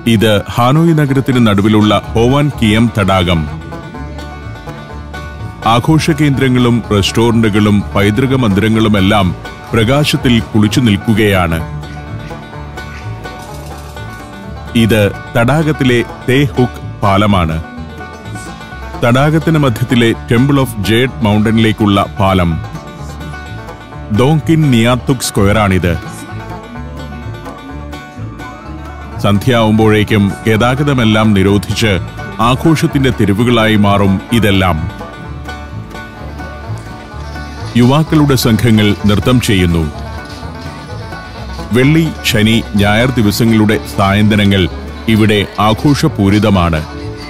ഇത് ഹാനോയ് നഗരത്തിന് നടുവിലുള്ള ഹോവാൻ കിയം തടാകം ആഘോഷ കേന്ദ്രങ്ങളും റെസ്റ്റോറന്റുകളും പൈതൃക മന്ദിരങ്ങളുമെല്ലാം പ്രകാശത്തിൽ കുളിച്ചു നിൽക്കുകയാണ് ഇത് തടാകത്തിലെ തേ ഹുക്ക് പാലമാണ് തടാകത്തിന് മധ്യത്തിലെ ടെമ്പിൾ ഓഫ് ജേഡ് മൗണ്ടനിലേക്കുള്ള പാലം ദോങ്കിൻ നിയാത്തുക് സ്ക്വയറാണിത് സന്ധ്യയാവുമ്പോഴേക്കും ഗതാഗതമെല്ലാം നിരോധിച്ച് ആഘോഷത്തിന്റെ തെരുവുകളായി മാറും ഇതെല്ലാം യുവാക്കളുടെ സംഘങ്ങൾ നൃത്തം ചെയ്യുന്നു വെള്ളി ശനി ഞായർ ദിവസങ്ങളുടെ സായന്തനങ്ങൾ ഇവിടെ ആഘോഷപൂരിതമാണ്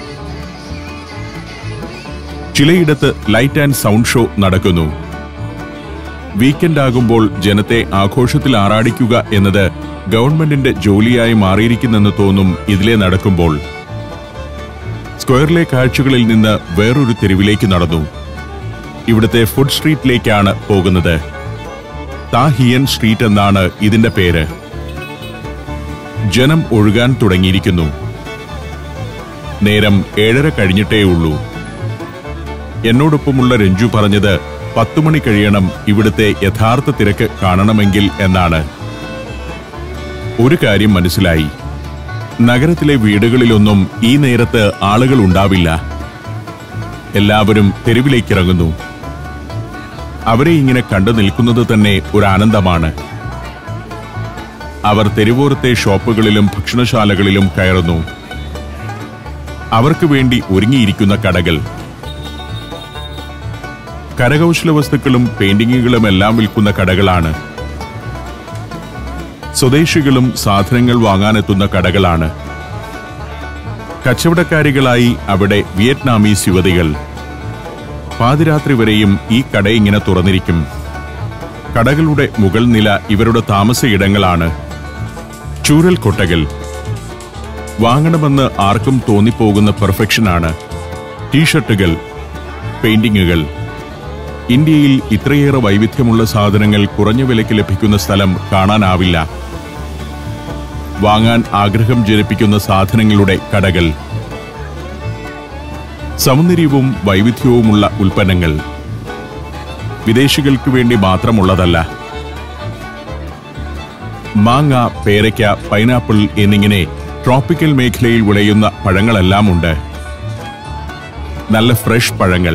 ചിലയിടത്ത് ലൈറ്റ് ആൻഡ് സൗണ്ട് ഷോ നടക്കുന്നു വീക്കെൻഡ് ആകുമ്പോൾ ജനത്തെ ആഘോഷത്തിൽ ആറാടിക്കുക എന്നത് ഗവൺമെന്റിന്റെ ജോലിയായി മാറിയിരിക്കുന്നെന്ന് തോന്നും ഇതിലെ നടക്കുമ്പോൾ സ്ക്വയറിലെ കാഴ്ചകളിൽ നിന്ന് വേറൊരു തെരുവിലേക്ക് നടന്നു ഇവിടുത്തെ ഫുഡ് സ്ട്രീറ്റിലേക്കാണ് പോകുന്നത് താഹിയൻ സ്ട്രീറ്റ് എന്നാണ് ഇതിന്റെ പേര് ജനം ഒഴുകാൻ തുടങ്ങിയിരിക്കുന്നു നേരം ഏഴര കഴിഞ്ഞിട്ടേ ഉള്ളൂ എന്നോടൊപ്പമുള്ള രഞ്ജു പറഞ്ഞത് പത്തു മണി കഴിയണം ഇവിടുത്തെ യഥാർത്ഥ തിരക്ക് കാണണമെങ്കിൽ എന്നാണ് ഒരു കാര്യം മനസ്സിലായി നഗരത്തിലെ വീടുകളിലൊന്നും ഈ നേരത്ത് ആളുകൾ ഉണ്ടാവില്ല എല്ലാവരും തെരുവിലേക്കിറങ്ങുന്നു അവരെ ഇങ്ങനെ കണ്ടു നിൽക്കുന്നത് തന്നെ ഒരു ആനന്ദമാണ് അവർ തെരുവോരത്തെ ഷോപ്പുകളിലും ഭക്ഷണശാലകളിലും കയറുന്നു അവർക്ക് വേണ്ടി ഒരുങ്ങിയിരിക്കുന്ന കടകൾ കരകൗശല വസ്തുക്കളും പെയിന്റിങ്ങുകളും എല്ലാം വിൽക്കുന്ന കടകളാണ് സ്വദേശികളും സാധനങ്ങൾ വാങ്ങാനെത്തുന്ന കടകളാണ് കച്ചവടക്കാരികളായി അവിടെ വിയറ്റ്നാമീസ് യുവതികൾ പാതിരാത്രി വരെയും ഈ കട ഇങ്ങനെ തുറന്നിരിക്കും കടകളുടെ മുകൾ നില ഇവരുടെ താമസയിടങ്ങളാണ് ചൂരൽ കൊട്ടകൾ വാങ്ങണമെന്ന് ആർക്കും തോന്നിപ്പോകുന്ന പെർഫെക്ഷനാണ് ടീഷർട്ടുകൾ പെയിന്റിങ്ങുകൾ ഇന്ത്യയിൽ ഇത്രയേറെ വൈവിധ്യമുള്ള സാധനങ്ങൾ കുറഞ്ഞ വിലയ്ക്ക് ലഭിക്കുന്ന സ്ഥലം കാണാനാവില്ല വാങ്ങാൻ ആഗ്രഹം ജനിപ്പിക്കുന്ന സാധനങ്ങളുടെ കടകൾ സൗന്ദര്യവും വൈവിധ്യവുമുള്ള ഉൽപ്പന്നങ്ങൾ വിദേശികൾക്ക് വേണ്ടി മാത്രമുള്ളതല്ല മാങ്ങ പേരയ്ക്ക പൈനാപ്പിൾ എന്നിങ്ങനെ ട്രോപ്പിക്കൽ മേഖലയിൽ വിളയുന്ന പഴങ്ങളെല്ലാം ഉണ്ട് നല്ല ഫ്രഷ് പഴങ്ങൾ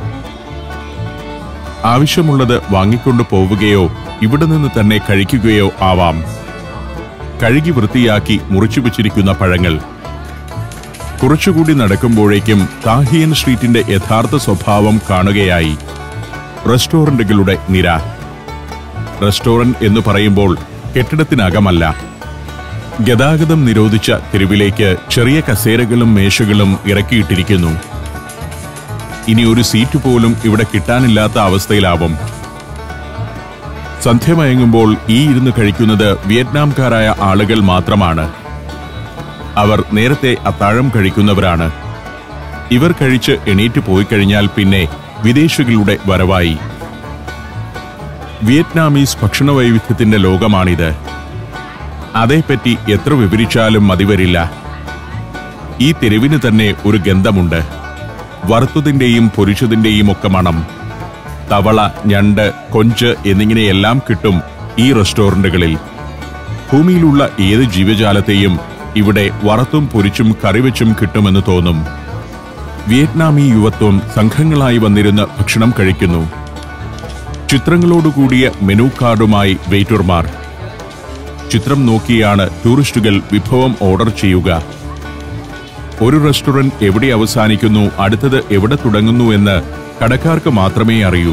ആവശ്യമുള്ളത് വാങ്ങിക്കൊണ്ടു പോവുകയോ ഇവിടെ നിന്ന് തന്നെ കഴിക്കുകയോ ആവാം കഴുകി വൃത്തിയാക്കി മുറിച്ചു വച്ചിരിക്കുന്ന പഴങ്ങൾ കുറച്ചുകൂടി നടക്കുമ്പോഴേക്കും താഹിയൻ സ്ട്രീറ്റിന്റെ യഥാർത്ഥ സ്വഭാവം കാണുകയായി റെസ്റ്റോറന്റുകളുടെ നിര റെസ്റ്റോറന്റ് എന്ന് പറയുമ്പോൾ കെട്ടിടത്തിനകമല്ല ഗതാഗതം നിരോധിച്ച തെരുവിലേക്ക് ചെറിയ കസേരകളും മേശകളും ഇറക്കിയിട്ടിരിക്കുന്നു ഇനി ഒരു സീറ്റ് പോലും ഇവിടെ കിട്ടാനില്ലാത്ത അവസ്ഥയിലാവും സന്ധ്യ മയങ്ങുമ്പോൾ ഈ ഇരുന്ന് കഴിക്കുന്നത് വിയറ്റ്നാംകാരായ ആളുകൾ മാത്രമാണ് അവർ നേരത്തെ അത്താഴം കഴിക്കുന്നവരാണ് ഇവർ കഴിച്ച് എണീറ്റ് പോയി കഴിഞ്ഞാൽ പിന്നെ വിദേശികളുടെ വരവായി വിയറ്റ്നാമീസ് ഭക്ഷണ വൈവിധ്യത്തിന്റെ ലോകമാണിത് അതേപ്പറ്റി എത്ര വിവരിച്ചാലും മതിവരില്ല ഈ തെരുവിന് തന്നെ ഒരു ഗന്ധമുണ്ട് വറുത്തതിന്റെയും പൊരിച്ചതിന്റെയും ഒക്കെ മണം തവള ഞണ്ട് കൊഞ്ച് എന്നിങ്ങനെയെല്ലാം കിട്ടും ഈ റെസ്റ്റോറന്റുകളിൽ ഭൂമിയിലുള്ള ഏത് ജീവജാലത്തെയും ഇവിടെ വറുത്തും പൊരിച്ചും കറിവെച്ചും കിട്ടുമെന്ന് തോന്നും വിയറ്റ്നാമി യുവത്വം സംഘങ്ങളായി വന്നിരുന്ന് ഭക്ഷണം കഴിക്കുന്നു ചിത്രങ്ങളോടുകൂടിയ മെനു കാർഡുമായി വെയിറ്റർമാർ ചിത്രം നോക്കിയാണ് ടൂറിസ്റ്റുകൾ വിഭവം ഓർഡർ ചെയ്യുക ഒരു റെസ്റ്റോറന്റ് എവിടെ അവസാനിക്കുന്നു അടുത്തത് എവിടെ തുടങ്ങുന്നു എന്ന് കടക്കാർക്ക് മാത്രമേ അറിയൂ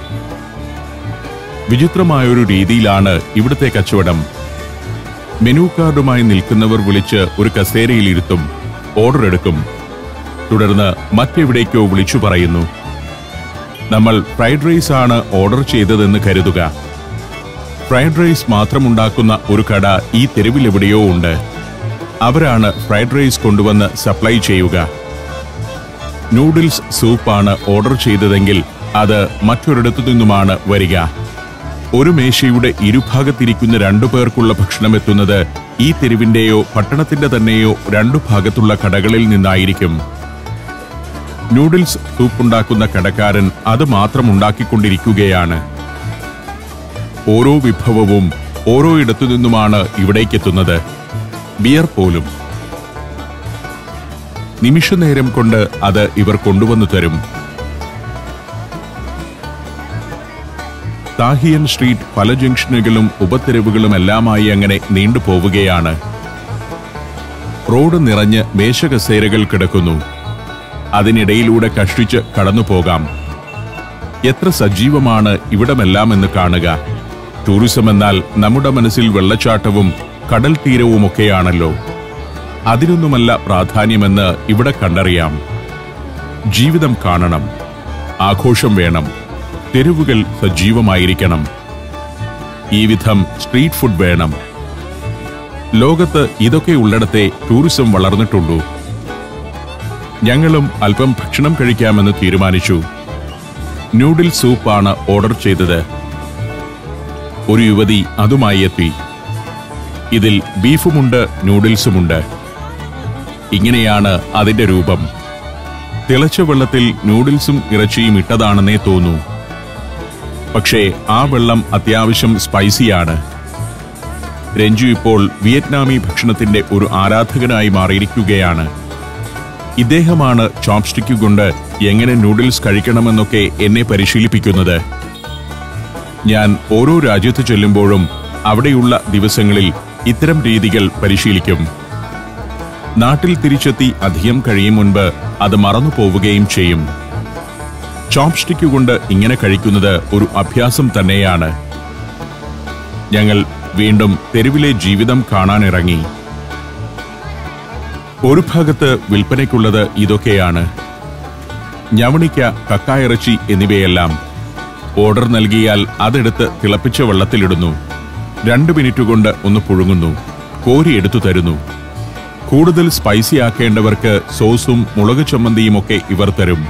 വിചിത്രമായൊരു രീതിയിലാണ് ഇവിടുത്തെ കച്ചവടം മെനു കാർഡുമായി നിൽക്കുന്നവർ വിളിച്ച് ഒരു കസേരയിൽ ഇരുത്തും ഓർഡർ എടുക്കും തുടർന്ന് മറ്റെവിടേക്കോ വിളിച്ചു പറയുന്നു നമ്മൾ ഫ്രൈഡ് റൈസ് ആണ് ഓർഡർ ചെയ്തതെന്ന് കരുതുക ഫ്രൈഡ് റൈസ് മാത്രമുണ്ടാക്കുന്ന ഒരു കട ഈ തെരുവിലെവിടെയോ ഉണ്ട് അവരാണ് ഫ്രൈഡ് റൈസ് കൊണ്ടുവന്ന് സപ്ലൈ ചെയ്യുക നൂഡിൽസ് സൂപ്പാണ് ഓർഡർ ചെയ്തതെങ്കിൽ അത് മറ്റൊരിടത്തു നിന്നുമാണ് വരിക ഒരു മേശയുടെ ഇരുഭാഗത്തിരിക്കുന്ന രണ്ടു പേർക്കുള്ള ഭക്ഷണം എത്തുന്നത് ഈ തെരുവിന്റെയോ പട്ടണത്തിന്റെ തന്നെയോ രണ്ടു ഭാഗത്തുള്ള കടകളിൽ നിന്നായിരിക്കും നൂഡിൽസ് സൂപ്പ് ഉണ്ടാക്കുന്ന കടക്കാരൻ അത് മാത്രം ഉണ്ടാക്കിക്കൊണ്ടിരിക്കുകയാണ് ഓരോ വിഭവവും ഓരോ ഇടത്തു നിന്നുമാണ് ഇവിടേക്കെത്തുന്നത് ബിയർ പോലും നിമിഷനേരം കൊണ്ട് അത് ഇവർ കൊണ്ടുവന്നു തരും താഹിയൻ സ്ട്രീറ്റ് പല ജംഗ്ഷനുകളും ഉപതെരുവുകളും എല്ലാമായി അങ്ങനെ നീണ്ടുപോവുകയാണ് റോഡ് നിറഞ്ഞ് മേശകസേരകൾ കിടക്കുന്നു അതിനിടയിലൂടെ കഷ്ടിച്ച് കടന്നുപോകാം എത്ര സജീവമാണ് ഇവിടമെല്ലാം എന്ന് കാണുക ടൂറിസം എന്നാൽ നമ്മുടെ മനസ്സിൽ വെള്ളച്ചാട്ടവും കടൽ തീരവുമൊക്കെയാണല്ലോ അതിനൊന്നുമല്ല പ്രാധാന്യമെന്ന് ഇവിടെ കണ്ടറിയാം ജീവിതം കാണണം ആഘോഷം വേണം തെരുവുകൾ സജീവമായിരിക്കണം ഈ വിധം സ്ട്രീറ്റ് ഫുഡ് വേണം ലോകത്ത് ഇതൊക്കെ ഉള്ളിടത്തെ ടൂറിസം വളർന്നിട്ടുള്ളൂ ഞങ്ങളും അല്പം ഭക്ഷണം കഴിക്കാമെന്ന് തീരുമാനിച്ചു നൂഡിൽ സൂപ്പാണ് ഓർഡർ ചെയ്തത് ഒരു യുവതി അതുമായി എത്തി ഇതിൽ ബീഫുമുണ്ട് നൂഡിൽസുമുണ്ട് ഇങ്ങനെയാണ് അതിന്റെ രൂപം തിളച്ച വെള്ളത്തിൽ നൂഡിൽസും ഇറച്ചിയും ഇട്ടതാണെന്നേ തോന്നൂ പക്ഷേ ആ വെള്ളം അത്യാവശ്യം സ്പൈസിയാണ് രഞ്ജു ഇപ്പോൾ വിയറ്റ്നാമി ഭക്ഷണത്തിന്റെ ഒരു ആരാധകനായി മാറിയിരിക്കുകയാണ് ഇദ്ദേഹമാണ് ചോപ്സ്റ്റിക്ക് കൊണ്ട് എങ്ങനെ നൂഡിൽസ് കഴിക്കണമെന്നൊക്കെ എന്നെ പരിശീലിപ്പിക്കുന്നത് ഞാൻ ഓരോ രാജ്യത്ത് ചെല്ലുമ്പോഴും അവിടെയുള്ള ദിവസങ്ങളിൽ ഇത്തരം രീതികൾ പരിശീലിക്കും നാട്ടിൽ തിരിച്ചെത്തി അധികം കഴിയും മുൻപ് അത് മറന്നു പോവുകയും ചെയ്യും ചോപ്സ്റ്റിക്ക് കൊണ്ട് ഇങ്ങനെ കഴിക്കുന്നത് ഒരു അഭ്യാസം തന്നെയാണ് ഞങ്ങൾ വീണ്ടും തെരുവിലെ ജീവിതം കാണാനിറങ്ങി ഒരു ഭാഗത്ത് വിൽപ്പനയ്ക്കുള്ളത് ഇതൊക്കെയാണ് ഞവണിക്ക കക്കായിറച്ചി എന്നിവയെല്ലാം ഓർഡർ നൽകിയാൽ അതെടുത്ത് തിളപ്പിച്ച വെള്ളത്തിലിടുന്നു രണ്ട് മിനിറ്റ് കൊണ്ട് ഒന്ന് പുഴുങ്ങുന്നു കോരിയെടുത്തു തരുന്നു കൂടുതൽ സ്പൈസി ആക്കേണ്ടവർക്ക് സോസും മുളക് ചമ്മന്തിയുമൊക്കെ ഇവർ തരും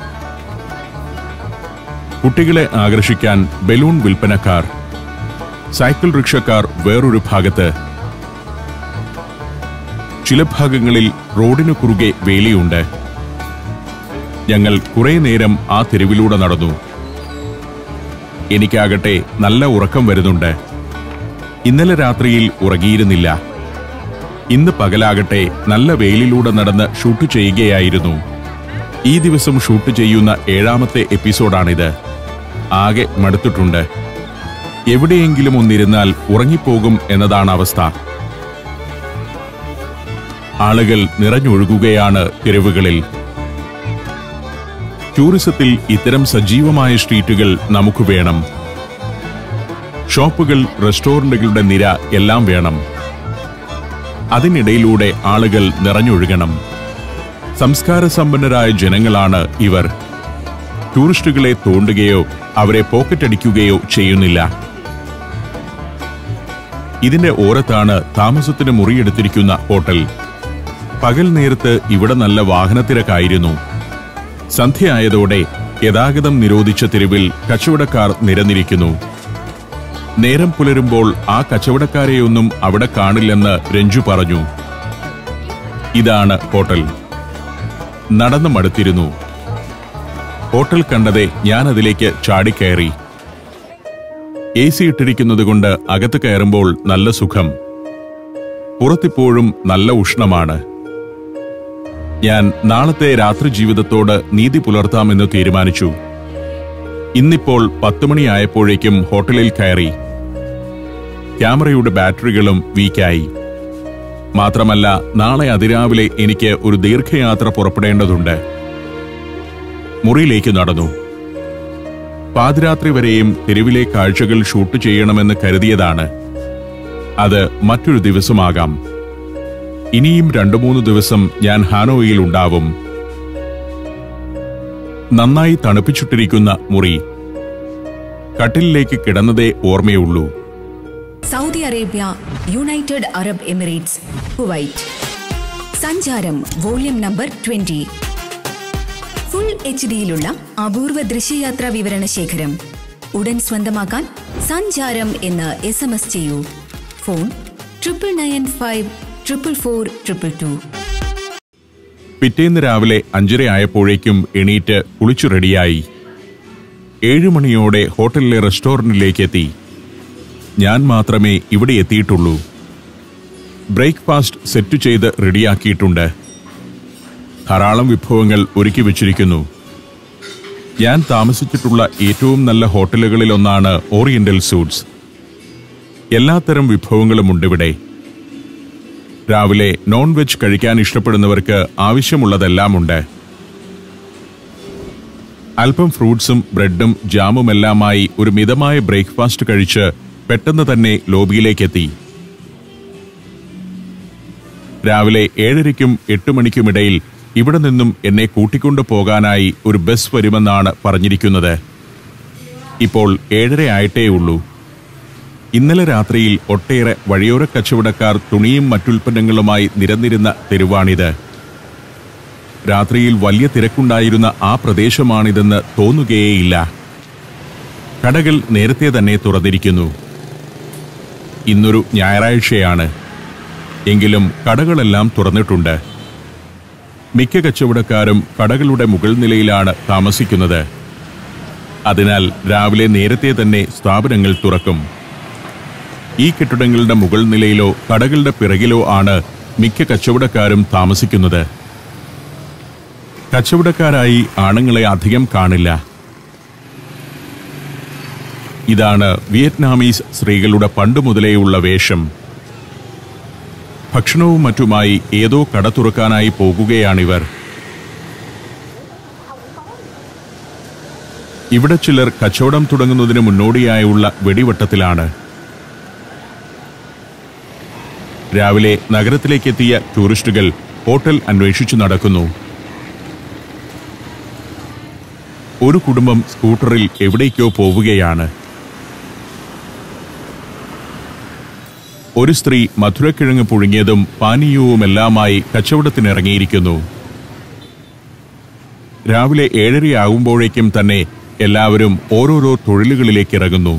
കുട്ടികളെ ആകർഷിക്കാൻ ബലൂൺ വിൽപ്പനക്കാർ സൈക്കിൾ റിക്ഷക്കാർ വേറൊരു ഭാഗത്ത് ചില ഭാഗങ്ങളിൽ റോഡിനു കുറുകെ വേലിയുണ്ട് ഞങ്ങൾ കുറെ നേരം ആ തെരുവിലൂടെ നടന്നു എനിക്കാകട്ടെ നല്ല ഉറക്കം വരുന്നുണ്ട് ഇന്നലെ രാത്രിയിൽ ഉറങ്ങിയിരുന്നില്ല ഇന്ന് പകലാകട്ടെ നല്ല വെയിലിലൂടെ നടന്ന് ഷൂട്ട് ചെയ്യുകയായിരുന്നു ഈ ദിവസം ഷൂട്ട് ചെയ്യുന്ന ഏഴാമത്തെ എപ്പിസോഡാണിത് ആകെ മടുത്തിട്ടുണ്ട് എവിടെയെങ്കിലും ഒന്നിരുന്നാൽ ഉറങ്ങിപ്പോകും എന്നതാണ് അവസ്ഥ ആളുകൾ നിറഞ്ഞൊഴുകുകയാണ് തെരുവുകളിൽ ടൂറിസത്തിൽ ഇത്തരം സജീവമായ സ്ട്രീറ്റുകൾ നമുക്ക് വേണം ഷോപ്പുകൾ റെസ്റ്റോറന്റുകളുടെ നിര എല്ലാം വേണം അതിനിടയിലൂടെ ആളുകൾ നിറഞ്ഞൊഴുകണം സംസ്കാര സമ്പന്നരായ ജനങ്ങളാണ് ഇവർ ടൂറിസ്റ്റുകളെ തോണ്ടുകയോ അവരെ പോക്കറ്റടിക്കുകയോ ചെയ്യുന്നില്ല ഇതിന്റെ ഓരത്താണ് താമസത്തിന് മുറിയെടുത്തിരിക്കുന്ന ഹോട്ടൽ പകൽ നേരത്ത് ഇവിടെ നല്ല വാഹനത്തിരക്കായിരുന്നു സന്ധ്യയായതോടെ ഗതാഗതം നിരോധിച്ച തെരുവിൽ കച്ചവടക്കാർ നിരന്നിരിക്കുന്നു നേരം പുലരുമ്പോൾ ആ കച്ചവടക്കാരെയൊന്നും അവിടെ കാണില്ലെന്ന് രഞ്ജു പറഞ്ഞു ഇതാണ് ഹോട്ടൽ നടന്നു മടുത്തിരുന്നു ഹോട്ടൽ കണ്ടതെ ഞാൻ അതിലേക്ക് ചാടിക്കയറി എ സി ഇട്ടിരിക്കുന്നത് കൊണ്ട് അകത്ത് കയറുമ്പോൾ നല്ല സുഖം പുറത്തിപ്പോഴും നല്ല ഉഷ്ണമാണ് ഞാൻ നാളത്തെ രാത്രി ജീവിതത്തോട് നീതി പുലർത്താമെന്ന് തീരുമാനിച്ചു ഇന്നിപ്പോൾ പത്ത് മണിയായപ്പോഴേക്കും ഹോട്ടലിൽ കയറി ക്യാമറയുടെ ബാറ്ററികളും വീക്കായി മാത്രമല്ല നാളെ അതിരാവിലെ എനിക്ക് ഒരു ദീർഘയാത്ര പുറപ്പെടേണ്ടതുണ്ട് മുറിയിലേക്ക് നടന്നു പാതിരാത്രി വരെയും തെരുവിലെ കാഴ്ചകൾ ഷൂട്ട് ചെയ്യണമെന്ന് കരുതിയതാണ് അത് മറ്റൊരു ദിവസമാകാം ഇനിയും രണ്ടു മൂന്ന് ദിവസം ഞാൻ ഹാനോയിൽ ഉണ്ടാവും നന്നായി തണുപ്പിച്ചിട്ടിരിക്കുന്ന മുറി കട്ടിലിലേക്ക് കിടന്നതേ ഓർമ്മയുള്ളൂ Saudi Arabia United Arab Emirates Kuwait സഞ്ചാരം volume number twenty full H ഡിയിലുള്ള അപൂർവ ദൃശ്യയാത്രാ വിവരണ ശേഖരം ഉടൻ സ്വന്തമാക്കാൻ സഞ്ചാരം എന്ന് എസ് എം എസ് ചെയ്യൂ phone triple nine five triple four triple two പിറ്റേന്ന് രാവിലെ അഞ്ചര ആയപ്പോഴേക്കും എണീറ്റ് കുളിച്ചു റെഡിയായി ഏഴു മണിയോടെ ഹോട്ടലിലെ റെസ്റ്റോറന്റിലേക്ക് എത്തി ഞാൻ മാത്രമേ ഇവിടെ എത്തിയിട്ടുള്ളൂ ബ്രേക്ക്ഫാസ്റ്റ് സെറ്റ് ചെയ്ത് റെഡിയാക്കിയിട്ടുണ്ട് ധാരാളം വിഭവങ്ങൾ ഒരുക്കി വച്ചിരിക്കുന്നു ഞാൻ താമസിച്ചിട്ടുള്ള ഏറ്റവും നല്ല ഹോട്ടലുകളിലൊന്നാണ് ഓറിയന്റൽ സൂട്ട്സ് എല്ലാത്തരം വിഭവങ്ങളുമുണ്ട് ഇവിടെ രാവിലെ നോൺ വെജ് കഴിക്കാൻ ഇഷ്ടപ്പെടുന്നവർക്ക് ആവശ്യമുള്ളതെല്ലാമുണ്ട് അല്പം ഫ്രൂട്ട്സും ബ്രെഡും ജാമുമെല്ലാമായി ഒരു മിതമായ ബ്രേക്ക്ഫാസ്റ്റ് കഴിച്ച് പെട്ടെന്ന് തന്നെ ലോബിയിലേക്കെത്തി രാവിലെ ഏഴരയ്ക്കും എട്ട് മണിക്കുമിടയിൽ ഇവിടെ നിന്നും എന്നെ കൂട്ടിക്കൊണ്ടു പോകാനായി ഒരു ബസ് വരുമെന്നാണ് പറഞ്ഞിരിക്കുന്നത് ഇപ്പോൾ ഏഴര ആയിട്ടേ ഉള്ളൂ ഇന്നലെ രാത്രിയിൽ ഒട്ടേറെ വഴിയോര കച്ചവടക്കാർ തുണിയും മറ്റുൽപ്പന്നങ്ങളുമായി നിരന്നിരുന്ന തെരുവാണിത് രാത്രിയിൽ വലിയ തിരക്കുണ്ടായിരുന്ന ആ പ്രദേശമാണിതെന്ന് തോന്നുകയേയില്ല കടകൾ നേരത്തെ തന്നെ തുറന്നിരിക്കുന്നു ഇന്നൊരു ഞായറാഴ്ചയാണ് എങ്കിലും കടകളെല്ലാം തുറന്നിട്ടുണ്ട് മിക്ക കച്ചവടക്കാരും കടകളുടെ മുകൾ നിലയിലാണ് താമസിക്കുന്നത് അതിനാൽ രാവിലെ നേരത്തെ തന്നെ സ്ഥാപനങ്ങൾ തുറക്കും ഈ കെട്ടിടങ്ങളുടെ മുകൾ നിലയിലോ കടകളുടെ പിറകിലോ ആണ് മിക്ക കച്ചവടക്കാരും താമസിക്കുന്നത് കച്ചവടക്കാരായി ആണുങ്ങളെ അധികം കാണില്ല ഇതാണ് വിയറ്റ്നാമീസ് സ്ത്രീകളുടെ പണ്ടു മുതലേയുള്ള വേഷം ഭക്ഷണവും മറ്റുമായി ഏതോ കട തുറക്കാനായി പോകുകയാണിവർ ഇവിടെ ചിലർ കച്ചവടം തുടങ്ങുന്നതിന് മുന്നോടിയായുള്ള വെടിവട്ടത്തിലാണ് രാവിലെ നഗരത്തിലേക്കെത്തിയ ടൂറിസ്റ്റുകൾ ഹോട്ടൽ അന്വേഷിച്ചു നടക്കുന്നു ഒരു കുടുംബം സ്കൂട്ടറിൽ എവിടേക്കോ പോവുകയാണ് ഒരു സ്ത്രീ മധുരക്കിഴങ്ങ് പുഴുങ്ങിയതും പാനീയവുമെല്ലാമായി കച്ചവടത്തിനിറങ്ങിയിരിക്കുന്നു രാവിലെ ഏഴരയാകുമ്പോഴേക്കും തന്നെ എല്ലാവരും ഓരോരോ തൊഴിലുകളിലേക്ക് ഇറങ്ങുന്നു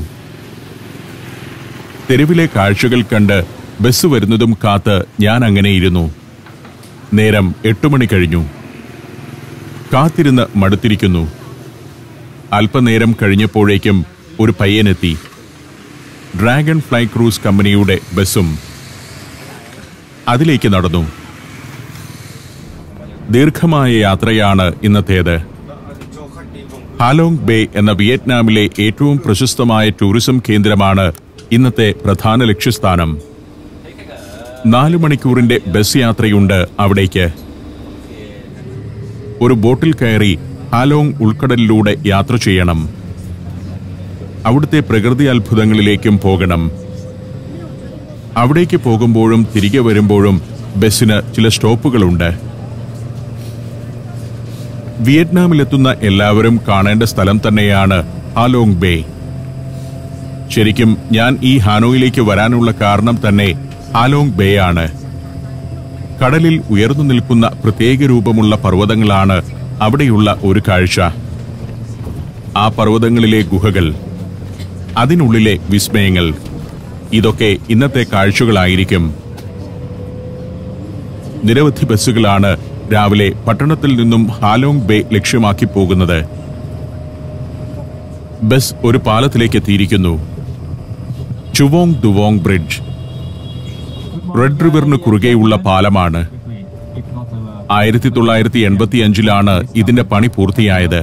തെരുവിലെ കാഴ്ചകൾ കണ്ട് ബസ് വരുന്നതും കാത്ത് ഞാൻ അങ്ങനെ ഇരുന്നു നേരം എട്ടു മണി കഴിഞ്ഞു കാത്തിരുന്ന് മടുത്തിരിക്കുന്നു അല്പനേരം കഴിഞ്ഞപ്പോഴേക്കും ഒരു പയ്യനെത്തി ഡ്രാഗൺ ഫ്ലൈ ക്രൂസ് കമ്പനിയുടെ ബസ്സും അതിലേക്ക് നടന്നു ദീർഘമായ യാത്രയാണ് ഇന്നത്തേത് ഹാലോങ് ബേ എന്ന വിയറ്റ്നാമിലെ ഏറ്റവും പ്രശസ്തമായ ടൂറിസം കേന്ദ്രമാണ് ഇന്നത്തെ പ്രധാന ലക്ഷ്യസ്ഥാനം നാലു മണിക്കൂറിന്റെ ബസ് യാത്രയുണ്ട് അവിടേക്ക് ഒരു ബോട്ടിൽ കയറി ഹാലോങ് ഉൾക്കടലിലൂടെ യാത്ര ചെയ്യണം അവിടുത്തെ പ്രകൃതി അത്ഭുതങ്ങളിലേക്കും പോകണം അവിടേക്ക് പോകുമ്പോഴും തിരികെ വരുമ്പോഴും ബസ്സിന് ചില സ്റ്റോപ്പുകളുണ്ട് വിയറ്റ്നാമിലെത്തുന്ന എല്ലാവരും കാണേണ്ട സ്ഥലം തന്നെയാണ് ഹാലോങ് ബേ ശരിക്കും ഞാൻ ഈ ഹാനോയിലേക്ക് വരാനുള്ള കാരണം തന്നെ ഹാലോങ് ബേ ആണ് കടലിൽ ഉയർന്നു നിൽക്കുന്ന പ്രത്യേക രൂപമുള്ള പർവ്വതങ്ങളാണ് അവിടെയുള്ള ഒരു കാഴ്ച ആ പർവ്വതങ്ങളിലെ ഗുഹകൾ അതിനുള്ളിലെ വിസ്മയങ്ങൾ ഇതൊക്കെ ഇന്നത്തെ കാഴ്ചകളായിരിക്കും നിരവധി ബസ്സുകളാണ് രാവിലെ പട്ടണത്തിൽ നിന്നും ഹാലോങ് ബേ ലക്ഷ്യമാക്കി പോകുന്നത് ബസ് ഒരു പാലത്തിലേക്ക് എത്തിയിരിക്കുന്നു ചുവോങ് ദുവോങ് ബ്രിഡ്ജ് റെഡ് റിവറിന് കുറുകെയുള്ള പാലമാണ് ആയിരത്തി തൊള്ളായിരത്തി എൺപത്തി അഞ്ചിലാണ് ഇതിന്റെ പണി പൂർത്തിയായത്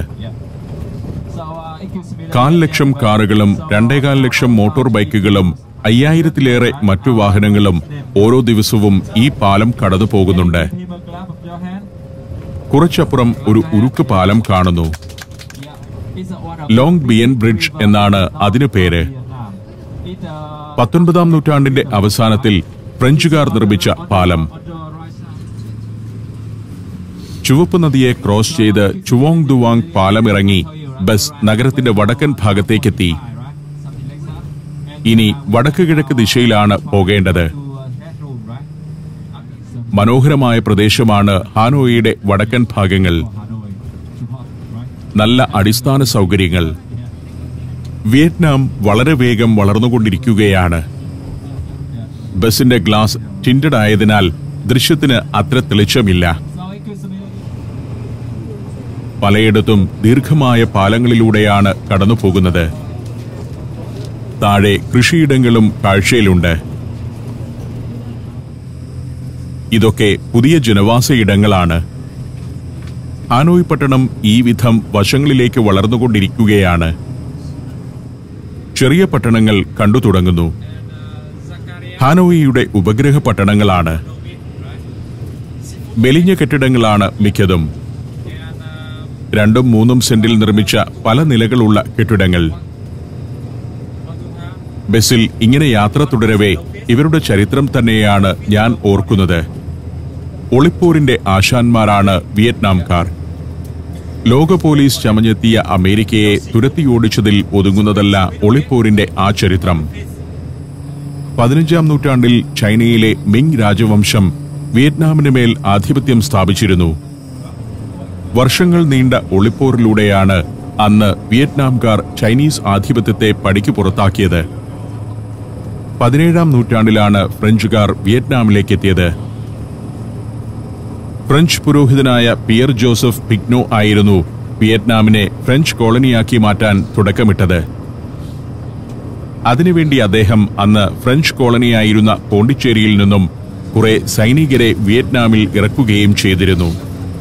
കാൽ ലക്ഷം കാറുകളും രണ്ടേകാൽ ലക്ഷം മോട്ടോർ ബൈക്കുകളും അയ്യായിരത്തിലേറെ മറ്റു വാഹനങ്ങളും ഓരോ ദിവസവും ഈ പാലം കടന്നു പോകുന്നുണ്ട് കുറച്ചപ്പുറം ഒരു ഉരുക്ക് പാലം കാണുന്നു ലോങ് ബിയൻ ബ്രിഡ്ജ് എന്നാണ് അതിനു പേര് പത്തൊൻപതാം നൂറ്റാണ്ടിന്റെ അവസാനത്തിൽ ഫ്രഞ്ചുകാർ നിർമ്മിച്ച പാലം ചുവപ്പ് നദിയെ ക്രോസ് ചെയ്ത് ചുവോങ് ദുവാങ് പാലമിറങ്ങി ബസ് നഗരത്തിന്റെ വടക്കൻ ഭാഗത്തേക്കെത്തി ഇനി വടക്ക് കിഴക്ക് ദിശയിലാണ് പോകേണ്ടത് മനോഹരമായ പ്രദേശമാണ് ഹാനോയിയുടെ വടക്കൻ ഭാഗങ്ങൾ നല്ല അടിസ്ഥാന സൗകര്യങ്ങൾ വിയറ്റ്നാം വളരെ വേഗം വളർന്നുകൊണ്ടിരിക്കുകയാണ് ബസിന്റെ ഗ്ലാസ് ടിൻഡഡ് ആയതിനാൽ ദൃശ്യത്തിന് അത്ര തെളിച്ചമില്ല പലയിടത്തും ദീർഘമായ പാലങ്ങളിലൂടെയാണ് കടന്നു പോകുന്നത് താഴെ കൃഷിയിടങ്ങളും കാഴ്ചയിലുണ്ട് ഇതൊക്കെ പുതിയ ജനവാസ ഇടങ്ങളാണ് ഹാനോയ് പട്ടണം ഈ വിധം വശങ്ങളിലേക്ക് വളർന്നുകൊണ്ടിരിക്കുകയാണ് ചെറിയ പട്ടണങ്ങൾ കണ്ടു തുടങ്ങുന്നു ഹാനോയിയുടെ ഉപഗ്രഹ പട്ടണങ്ങളാണ് മെലിഞ്ഞ കെട്ടിടങ്ങളാണ് മിക്കതും രണ്ടും മൂന്നും സെന്റിൽ നിർമ്മിച്ച പല നിലകളുള്ള കെട്ടിടങ്ങൾ ബസ്സിൽ ഇങ്ങനെ യാത്ര തുടരവേ ഇവരുടെ ചരിത്രം തന്നെയാണ് ഞാൻ ഓർക്കുന്നത് ഒളിപ്പോരിന്റെ ആശാന്മാരാണ് വിയറ്റ്നാംകാർ ലോക പോലീസ് ചമഞ്ഞെത്തിയ അമേരിക്കയെ തുരത്തിയോടിച്ചതിൽ ഒതുങ്ങുന്നതല്ല ഒളിപ്പോരിന്റെ ആ ചരിത്രം പതിനഞ്ചാം നൂറ്റാണ്ടിൽ ചൈനയിലെ മിങ് രാജവംശം വിയറ്റ്നാമിന് മേൽ ആധിപത്യം സ്ഥാപിച്ചിരുന്നു വർഷങ്ങൾ നീണ്ട ഒളിപ്പോരിലൂടെയാണ് അന്ന് വിയറ്റ്നാംകാർ ചൈനീസ് ആധിപത്യത്തെ പടിക്ക് പുറത്താക്കിയത് പതിനേഴാം നൂറ്റാണ്ടിലാണ് ഫ്രഞ്ചുകാർ വിയറ്റ്നാമിലേക്ക് എത്തിയത് ഫ്രഞ്ച് പുരോഹിതനായ പിയർ ജോസഫ് പിഗ്നോ ആയിരുന്നു വിയറ്റ്നാമിനെ ഫ്രഞ്ച് കോളനിയാക്കി മാറ്റാൻ തുടക്കമിട്ടത് അതിനുവേണ്ടി അദ്ദേഹം അന്ന് ഫ്രഞ്ച് കോളനിയായിരുന്ന പോണ്ടിച്ചേരിയിൽ നിന്നും കുറെ സൈനികരെ വിയറ്റ്നാമിൽ ഇറക്കുകയും ചെയ്തിരുന്നു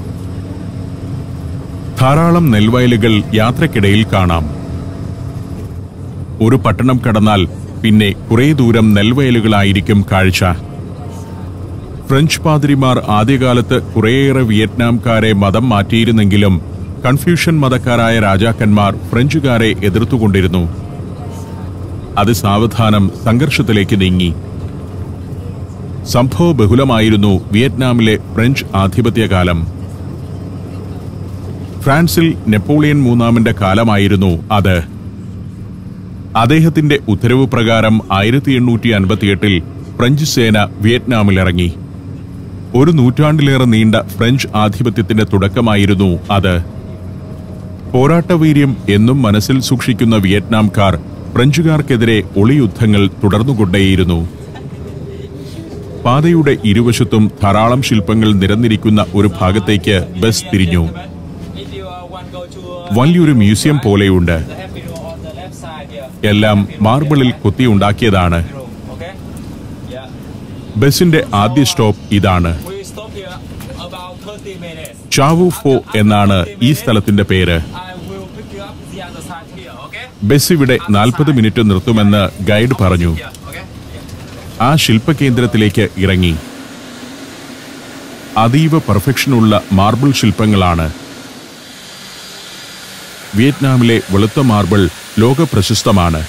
ധാരാളം നെൽവയലുകൾ യാത്രക്കിടയിൽ കാണാം ഒരു പട്ടണം കടന്നാൽ പിന്നെ കുറേ ദൂരം നെൽവയലുകളായിരിക്കും കാഴ്ച ഫ്രഞ്ച് പാതിരിമാർ ആദ്യകാലത്ത് കുറേയേറെ വിയറ്റ്നാംകാരെ മതം മാറ്റിയിരുന്നെങ്കിലും കൺഫ്യൂഷൻ മതക്കാരായ രാജാക്കന്മാർ ഫ്രഞ്ചുകാരെ എതിർത്തുകൊണ്ടിരുന്നു അത് സാവധാനം സംഘർഷത്തിലേക്ക് നീങ്ങി സംഭവ ബഹുലമായിരുന്നു വിയറ്റ്നാമിലെ ഫ്രഞ്ച് ആധിപത്യകാലം ഫ്രാൻസിൽ നെപ്പോളിയൻ മൂന്നാമന്റെ കാലമായിരുന്നു അത് അദ്ദേഹത്തിന്റെ ഉത്തരവ് പ്രകാരം ആയിരത്തി എണ്ണൂറ്റി അൻപത്തിയെട്ടിൽ ഫ്രഞ്ച് സേന വിയറ്റ്നാമിലിറങ്ങി ഒരു നൂറ്റാണ്ടിലേറെ നീണ്ട ഫ്രഞ്ച് ആധിപത്യത്തിന്റെ തുടക്കമായിരുന്നു അത് പോരാട്ടവീര്യം എന്നും മനസ്സിൽ സൂക്ഷിക്കുന്ന വിയറ്റ്നാംകാർ ഫ്രഞ്ചുകാർക്കെതിരെ ഒളിയുദ്ധങ്ങൾ തുടർന്നുകൊണ്ടേയിരുന്നു പാതയുടെ ഇരുവശത്തും ധാരാളം ശില്പങ്ങൾ നിരന്നിരിക്കുന്ന ഒരു ഭാഗത്തേക്ക് ബസ് തിരിഞ്ഞു വലിയൊരു മ്യൂസിയം പോലെയുണ്ട് എല്ലാം മാർബിളിൽ കൊത്തിയുണ്ടാക്കിയതാണ് ബസിന്റെ ആദ്യ സ്റ്റോപ്പ് ഇതാണ് ചാവു ഫോ എന്നാണ് ഈ സ്ഥലത്തിന്റെ പേര് ബസ് ഇവിടെ നാൽപ്പത് മിനിറ്റ് നിർത്തുമെന്ന് ഗൈഡ് പറഞ്ഞു ആ ശില്പകേന്ദ്രത്തിലേക്ക് ഇറങ്ങി അതീവ പെർഫെക്ഷനുള്ള മാർബിൾ ശില്പങ്ങളാണ് വിയറ്റ്നാമിലെ വെളുത്ത മാർബിൾ ലോക പ്രശസ്തമാണ്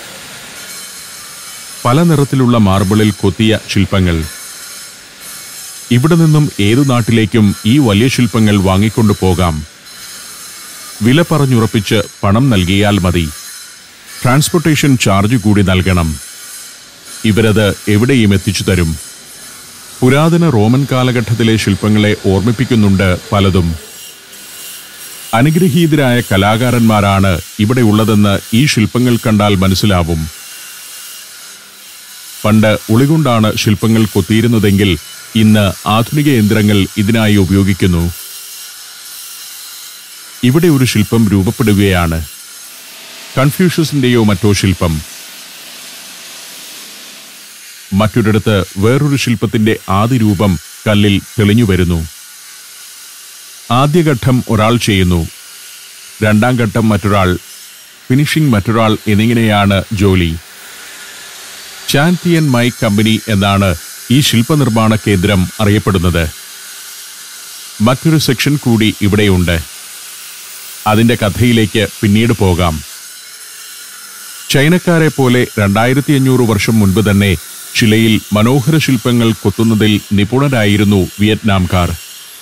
പല നിറത്തിലുള്ള മാർബിളിൽ കൊത്തിയ ശില്പങ്ങൾ ഇവിടെ നിന്നും ഏതു നാട്ടിലേക്കും ഈ വലിയ ശില്പങ്ങൾ വാങ്ങിക്കൊണ്ടു പോകാം വില പറഞ്ഞുറപ്പിച്ച് പണം നൽകിയാൽ മതി ട്രാൻസ്പോർട്ടേഷൻ ചാർജ് കൂടി നൽകണം ഇവരത് എവിടെയും എത്തിച്ചു തരും പുരാതന റോമൻ കാലഘട്ടത്തിലെ ശില്പങ്ങളെ ഓർമ്മിപ്പിക്കുന്നുണ്ട് പലതും അനുഗ്രഹീതരായ കലാകാരന്മാരാണ് ഇവിടെ ഉള്ളതെന്ന് ഈ ശില്പങ്ങൾ കണ്ടാൽ മനസ്സിലാവും പണ്ട് ഉളികൊണ്ടാണ് ശില്പങ്ങൾ കൊത്തിയിരുന്നതെങ്കിൽ ഇന്ന് ആധുനിക യന്ത്രങ്ങൾ ഇതിനായി ഉപയോഗിക്കുന്നു ഇവിടെ ഒരു ശില്പം രൂപപ്പെടുകയാണ് കൺഫ്യൂഷ്യസിന്റെയോ മറ്റോ ശില്പം മറ്റൊരിടത്ത് വേറൊരു ശില്പത്തിന്റെ ആദ്യ രൂപം കല്ലിൽ തെളിഞ്ഞു വരുന്നു ആദ്യഘട്ടം ഒരാൾ ചെയ്യുന്നു രണ്ടാം ഘട്ടം മറ്റൊരാൾ ഫിനിഷിംഗ് മറ്റൊരാൾ എന്നിങ്ങനെയാണ് ജോലി ചാൻതിയൻ മൈ കമ്പനി എന്നാണ് ഈ ശില്പനിർമ്മാണ കേന്ദ്രം അറിയപ്പെടുന്നത് മറ്റൊരു സെക്ഷൻ കൂടി ഇവിടെയുണ്ട് അതിന്റെ കഥയിലേക്ക് പിന്നീട് പോകാം ചൈനക്കാരെ പോലെ രണ്ടായിരത്തി അഞ്ഞൂറ് വർഷം മുൻപ് തന്നെ ചിലയിൽ മനോഹര ശില്പങ്ങൾ കൊത്തുന്നതിൽ നിപുണരായിരുന്നു വിയറ്റ്നാംകാർ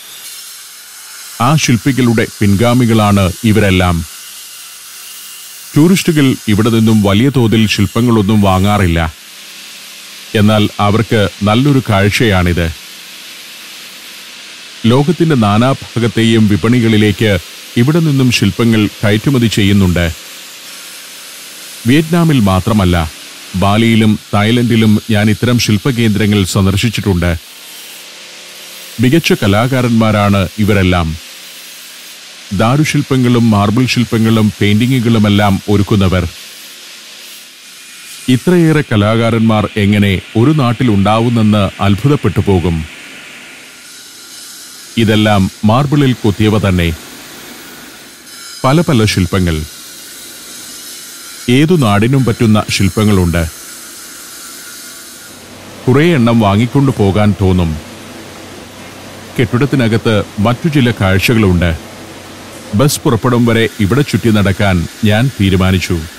ആ ശില്പികളുടെ പിൻഗാമികളാണ് ഇവരെല്ലാം ടൂറിസ്റ്റുകൾ ഇവിടെ നിന്നും വലിയ തോതിൽ ശില്പങ്ങളൊന്നും വാങ്ങാറില്ല എന്നാൽ അവർക്ക് നല്ലൊരു കാഴ്ചയാണിത് ലോകത്തിന്റെ നാനാഭാഗത്തെയും വിപണികളിലേക്ക് ഇവിടെ നിന്നും ശില്പങ്ങൾ കയറ്റുമതി ചെയ്യുന്നുണ്ട് വിയറ്റ്നാമിൽ മാത്രമല്ല ബാലിയിലും തായ്ലൻഡിലും ഞാൻ ഇത്തരം ശില്പകേന്ദ്രങ്ങൾ സന്ദർശിച്ചിട്ടുണ്ട് മികച്ച കലാകാരന്മാരാണ് ഇവരെല്ലാം ദാരുശില്പങ്ങളും മാർബിൾ ശില്പങ്ങളും പെയിന്റിങ്ങുകളുമെല്ലാം ഒരുക്കുന്നവർ ഇത്രയേറെ കലാകാരന്മാർ എങ്ങനെ ഒരു നാട്ടിൽ ഉണ്ടാവുന്നെന്ന് അത്ഭുതപ്പെട്ടു പോകും ഇതെല്ലാം മാർബിളിൽ കൊത്തിയവ തന്നെ പല പല ശില്പങ്ങൾ ഏതു നാടിനും പറ്റുന്ന ശില്പങ്ങളുണ്ട് കുറേ എണ്ണം വാങ്ങിക്കൊണ്ടു പോകാൻ തോന്നും കെട്ടിടത്തിനകത്ത് മറ്റു ചില കാഴ്ചകളുണ്ട് ബസ് പുറപ്പെടും വരെ ഇവിടെ ചുറ്റി നടക്കാൻ ഞാൻ തീരുമാനിച്ചു